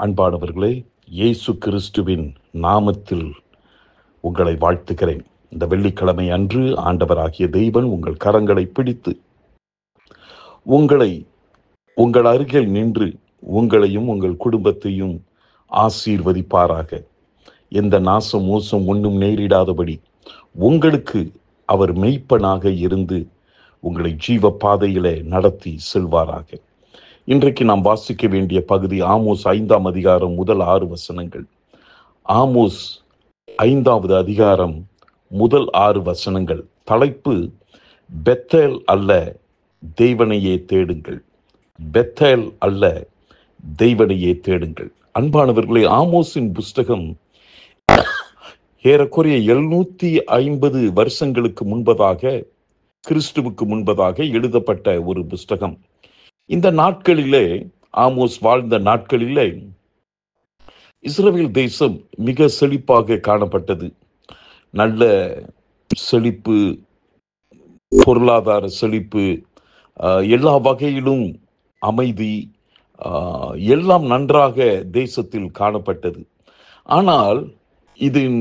அன்பானவர்களே இயேசு கிறிஸ்துவின் நாமத்தில் உங்களை வாழ்த்துகிறேன் இந்த வெள்ளிக்கிழமை அன்று ஆண்டவராகிய தெய்வன் உங்கள் கரங்களை பிடித்து உங்களை உங்கள் அருகில் நின்று உங்களையும் உங்கள் குடும்பத்தையும் ஆசீர்வதிப்பாராக எந்த நாசம் மோசம் ஒன்றும் நேரிடாதபடி உங்களுக்கு அவர் மெய்ப்பனாக இருந்து உங்களை ஜீவ பாதையிலே நடத்தி செல்வாராக இன்றைக்கு நாம் வாசிக்க வேண்டிய பகுதி ஆமோஸ் ஐந்தாம் அதிகாரம் முதல் ஆறு வசனங்கள் ஆமோஸ் ஐந்தாவது அதிகாரம் முதல் ஆறு வசனங்கள் தலைப்பு பெத்தேல் அல்ல தெய்வனையே தேடுங்கள் பெத்தேல் அல்ல தெய்வனையே தேடுங்கள் அன்பானவர்களே ஆமோஸின் புஸ்தகம் ஏறக்குறைய எழுநூத்தி ஐம்பது வருஷங்களுக்கு முன்பதாக கிறிஸ்துவுக்கு முன்பதாக எழுதப்பட்ட ஒரு புஸ்தகம் இந்த நாட்களிலே ஆமோஸ் வாழ்ந்த நாட்களிலே இஸ்ரேல் தேசம் மிக செழிப்பாக காணப்பட்டது நல்ல செழிப்பு பொருளாதார செழிப்பு ஆஹ், எல்லா வகையிலும் அமைதி ஆஹ், எல்லாம் நன்றாக தேசத்தில் காணப்பட்டது ஆனால் இதன்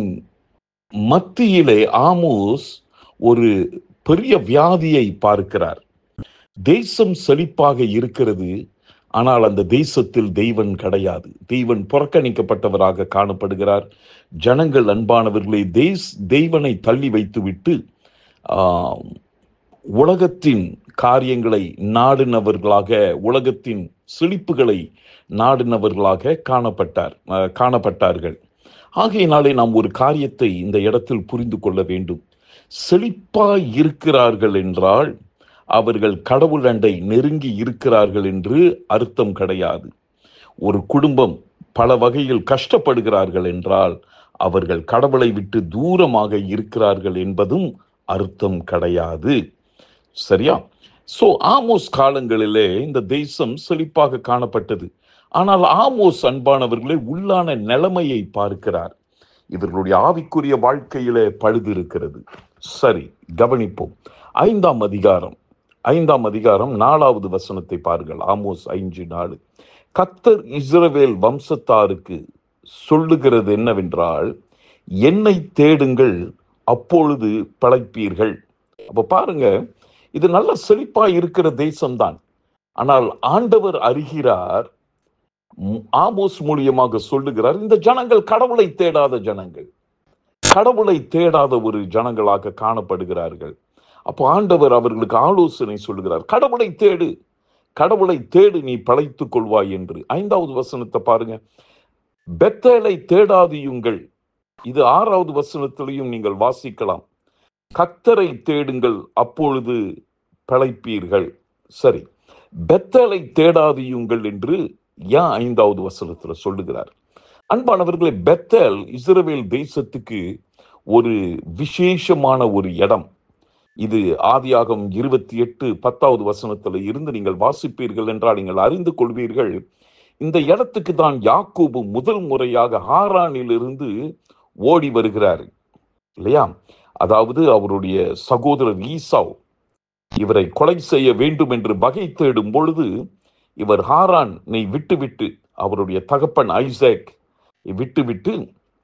மத்தியிலே ஆமோஸ் ஒரு பெரிய வியாதியை பார்க்கிறார் தேசம் செழிப்பாக இருக்கிறது ஆனால் அந்த தேசத்தில் தெய்வன் கிடையாது தெய்வன் புறக்கணிக்கப்பட்டவராக காணப்படுகிறார் ஜனங்கள் அன்பானவர்களை தேஸ் தெய்வனை தள்ளி வைத்துவிட்டு ஆஹ், உலகத்தின் காரியங்களை நாடினவர்களாக உலகத்தின் செழிப்புகளை நாடினவர்களாக காணப்பட்டார் ஆஹ், காணப்பட்டார்கள் ஆகையினாலே நாம் ஒரு காரியத்தை இந்த இடத்தில் புரிந்து கொள்ள வேண்டும் செழிப்பாய் இருக்கிறார்கள் என்றால் அவர்கள் கடவுள் அண்டை நெருங்கி இருக்கிறார்கள் என்று அர்த்தம் கிடையாது ஒரு குடும்பம் பல வகையில் கஷ்டப்படுகிறார்கள் என்றால் அவர்கள் கடவுளை விட்டு தூரமாக இருக்கிறார்கள் என்பதும் அர்த்தம் கிடையாது சரியா சோ ஆமோஸ் காலங்களிலே இந்த தேசம் செழிப்பாக காணப்பட்டது ஆனால் ஆமோஸ் அன்பானவர்களே உள்ளான நிலைமையை பார்க்கிறார் இவர்களுடைய ஆவிக்குரிய வாழ்க்கையிலே பழுது இருக்கிறது சரி கவனிப்போம் ஐந்தாம் அதிகாரம் ஐந்தாம் அதிகாரம் நாலாவது வசனத்தை பாருங்கள் ஆமோஸ் ஐந்து நாலு கத்தர் இஸ்ரவேல் வம்சத்தாருக்கு சொல்லுகிறது என்னவென்றால் என்னை தேடுங்கள் அப்பொழுது பிழைப்பீர்கள் அப்ப பாருங்க இது நல்ல செழிப்பா இருக்கிற தேசம்தான் ஆனால் ஆண்டவர் அறிகிறார் ம், ஆமோஸ் மூலியமாக சொல்லுகிறார் இந்த ஜனங்கள் கடவுளை தேடாத ஜனங்கள் கடவுளை தேடாத ஒரு ஜனங்களாக காணப்படுகிறார்கள் அப்போ ஆண்டவர் அவர்களுக்கு ஆலோசனை சொல்லுகிறார் கடவுளை தேடு கடவுளை தேடு நீ பழைத்துக் கொள்வாய் என்று ஐந்தாவது வசனத்தை பாருங்க பெத்தேலை தேடாதியுங்கள் இது ஆறாவது வசனத்திலையும் நீங்கள் வாசிக்கலாம் கத்தரை தேடுங்கள் அப்பொழுது பிழைப்பீர்கள் சரி பெத்தேலை தேடாதியுங்கள் என்று ஏன் ஐந்தாவது வசனத்துல சொல்லுகிறார் அன்பானவர்களே பெத்தேல் இஸ்ரவேல் தேசத்துக்கு ஒரு விசேஷமான ஒரு இடம் இது ஆதியாகம் இருபத்தி எட்டு பத்தாவது வசனத்துல இருந்து நீங்கள் வாசிப்பீர்கள் என்றால் நீங்கள் அறிந்து கொள்வீர்கள் இந்த இடத்துக்கு தான் யாக்கோபு முதல் முறையாக ஹாரானிலிருந்து ஓடி வருகிறார் இல்லையா அதாவது அவருடைய சகோதரர் ஈசாவ் இவரை கொலை செய்ய வேண்டும் என்று வகை தேடும் பொழுது இவர் ஹாரானை விட்டுவிட்டு அவருடைய தகப்பன் ஐசேக் விட்டுவிட்டு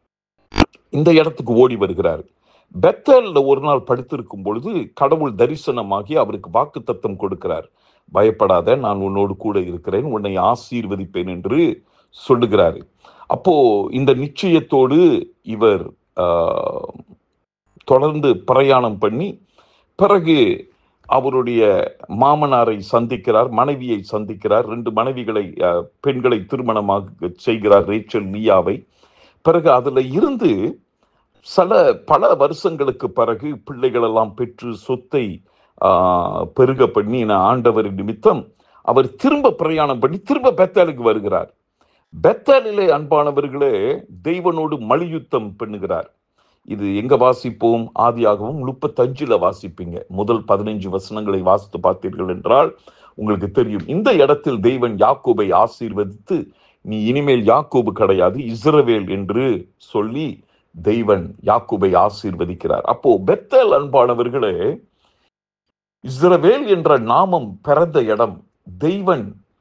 இந்த இடத்துக்கு ஓடி வருகிறார் பெத்தேல்ல ஒரு நாள் படுத்திருக்கும் பொழுது கடவுள் தரிசனமாகி அவருக்கு வாக்கு தத்தம் கொடுக்கிறார் பயப்படாத நான் உன்னோடு கூட இருக்கிறேன் உன்னை ஆசீர்வதிப்பேன் என்று சொல்லுகிறாரு அப்போ இந்த நிச்சயத்தோடு இவர் ஆஹ், தொடர்ந்து பிரயாணம் பண்ணி பிறகு அவருடைய மாமனாரை சந்திக்கிறார் மனைவியை சந்திக்கிறார் ரெண்டு மனைவிகளை அஹ், பெண்களை திருமணமாக செய்கிறார் ரேச்சல் மியாவை பிறகு அதுல இருந்து சில பல வருஷங்களுக்கு பிறகு பிள்ளைகள் எல்லாம் பெற்று சொத்தை ஆஹ், பெருக பண்ணி நான் ஆண்டவர் நிமித்தம் அவர் திரும்ப பிரயாணம் பண்ணி திரும்ப பெத்தாலுக்கு வருகிறார் பெத்தாலிலே அன்பானவர்களே தெய்வனோடு மலியுத்தம் பண்ணுகிறார் இது எங்க வாசிப்போம் ஆதியாகவும் முப்பத்தஞ்சுல வாசிப்பீங்க முதல் பதினைஞ்சு வசனங்களை வாசித்து பார்த்தீர்கள் என்றால் உங்களுக்கு தெரியும் இந்த இடத்தில் தெய்வன் யாக்கோபை ஆசீர்வதித்து நீ இனிமேல் யாக்கோபு கிடையாது இஸ்ரவேல் என்று சொல்லி தெய்வன் யாக்கோபை ஆசீர்வதிக்கிறார் அப்போ பெத்தல் அன்பானவர்களே இஸ்ரவேல் என்ற நாமம் பிறந்த இடம் தெய்வன்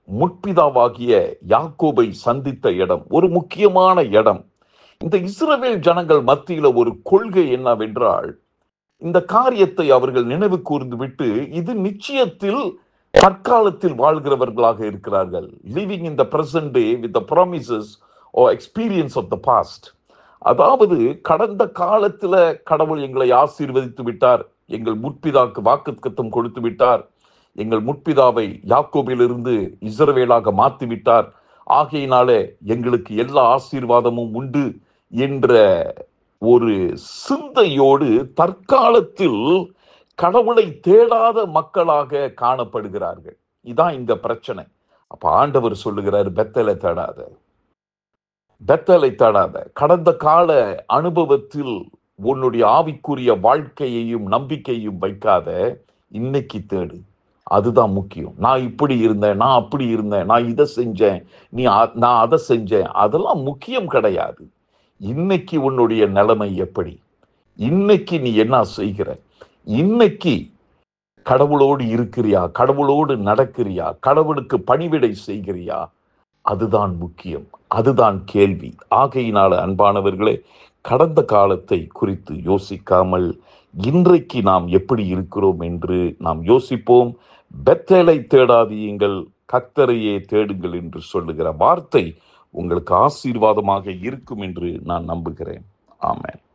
முற்பிதாவாகிய யாக்கோபை சந்தித்த இடம் ஒரு முக்கியமான இடம் இந்த இஸ்ரவேல் ஜனங்கள் மத்தியில ஒரு கொள்கை என்னவென்றால் இந்த காரியத்தை அவர்கள் நினைவு கூர்ந்து விட்டு இது நிச்சயத்தில் தற்காலத்தில் வாழ்கிறவர்களாக இருக்கிறார்கள் living in the present day with the promises of experience of the past அதாவது கடந்த காலத்துல கடவுள் எங்களை ஆசீர்வதித்து விட்டார் எங்கள் முற்பிதாக்கு வாக்குத்தத்தம் கொடுத்து விட்டார் எங்கள் முற்பிதாவை யாக்கோபிலிருந்து இஸ்ரவேலாக மாற்றி விட்டார் ஆகையினாலே எங்களுக்கு எல்லா ஆசீர்வாதமும் உண்டு என்ற ஒரு சிந்தையோடு தற்காலத்தில் கடவுளை தேடாத மக்களாக காணப்படுகிறார்கள் இதான் இந்த பிரச்சனை அப்ப ஆண்டவர் சொல்லுகிறார் பெத்தலை தேடாத பெத்தலை தேடாத கடந்த கால அனுபவத்தில் உன்னுடைய ஆவிக்குரிய வாழ்க்கையையும் நம்பிக்கையும் வைக்காத இன்னைக்கு தேடு அதுதான் முக்கியம் நான் இப்படி இருந்தேன் நான் அப்படி இருந்தேன் நான் இதை செஞ்சேன் நீ அ- நான் அதை செஞ்சேன் அதெல்லாம் முக்கியம் கிடையாது இன்னைக்கு உன்னுடைய நிலைமை எப்படி இன்னைக்கு நீ என்ன செய்கிற இன்னைக்கு கடவுளோடு இருக்கிறியா கடவுளோடு நடக்கிறியா கடவுளுக்கு பணிவிடை செய்கிறியா அதுதான் முக்கியம் அதுதான் கேள்வி ஆகையினால அன்பானவர்களே கடந்த காலத்தை குறித்து யோசிக்காமல் இன்றைக்கு நாம் எப்படி இருக்கிறோம் என்று நாம் யோசிப்போம் பெத்தேலை தேடாதீங்கள் கத்தரையே தேடுங்கள் என்று சொல்லுகிற வார்த்தை உங்களுக்கு ஆசீர்வாதமாக இருக்கும் என்று நான் நம்புகிறேன் ஆமென்